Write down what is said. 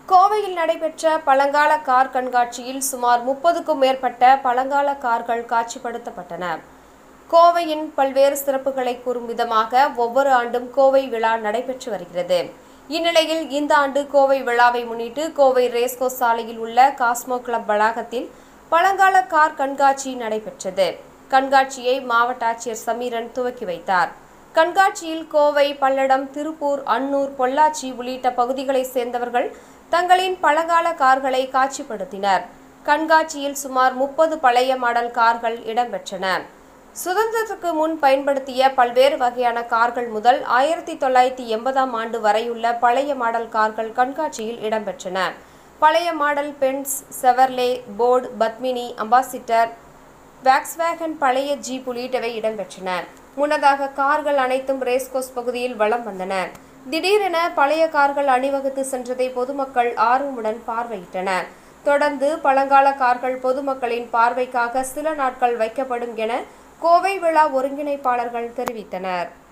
கோவையில் நடைபெற்ற பழங்கால கார் கண்காட்சியில் சுமார் முப்பதுக்கும் மேற்பட்ட பழங்கால கார்கள் காட்சிப்படுத்தப்பட்டன கோவையின் பல்வேறு சிறப்புகளை கூறும் விதமாக ஒவ்வொரு ஆண்டும் கோவை விழா நடைபெற்று வருகிறது இந்நிலையில் இந்த ஆண்டு கோவை விழாவை முன்னிட்டு கோவை ரேஸ்கோஸ் சாலையில் உள்ள காஸ்மோ கிளப் வளாகத்தில் பழங்கால கார் கண்காட்சி நடைபெற்றது கண்காட்சியை மாவட்ட ஆட்சியர் சமீரன் துவக்கி வைத்தார் கண்காட்சியில் கோவை பல்லடம் திருப்பூர் அன்னூர் பொள்ளாச்சி உள்ளிட்ட பகுதிகளைச் சேர்ந்தவர்கள் தங்களின் பழங்கால கார்களை காட்சிப்படுத்தினர் கண்காட்சியில் சுமார் முப்பது பழைய மாடல் கார்கள் இடம்பெற்றன சுதந்திரத்துக்கு முன் பயன்படுத்திய பல்வேறு வகையான கார்கள் முதல் ஆயிரத்தி தொள்ளாயிரத்தி எண்பதாம் ஆண்டு வரையுள்ள பழைய மாடல் கார்கள் கண்காட்சியில் இடம்பெற்றன பழைய model Benz Chevrolet Ford Padmini Ambassador Volkswagen பழைய ஜீப் உள்ளிட்டவை இடம்பெற்றன முன்னதாக கார்கள் அனைத்தும் ரேஸ்கோஸ் பகுதியில் வலம் வந்தன திடீரென பழைய கார்கள் அணிவகுத்து சென்றதை பொதுமக்கள் ஆர்வமுடன் பார்வையிட்டனர் தொடர்ந்து பழங்கால கார்கள் பொதுமக்களின் பார்வைக்காக சில நாட்கள் வைக்கப்படும் என கோவை விழா ஒருங்கிணைப்பாளர்கள் தெரிவித்தனர்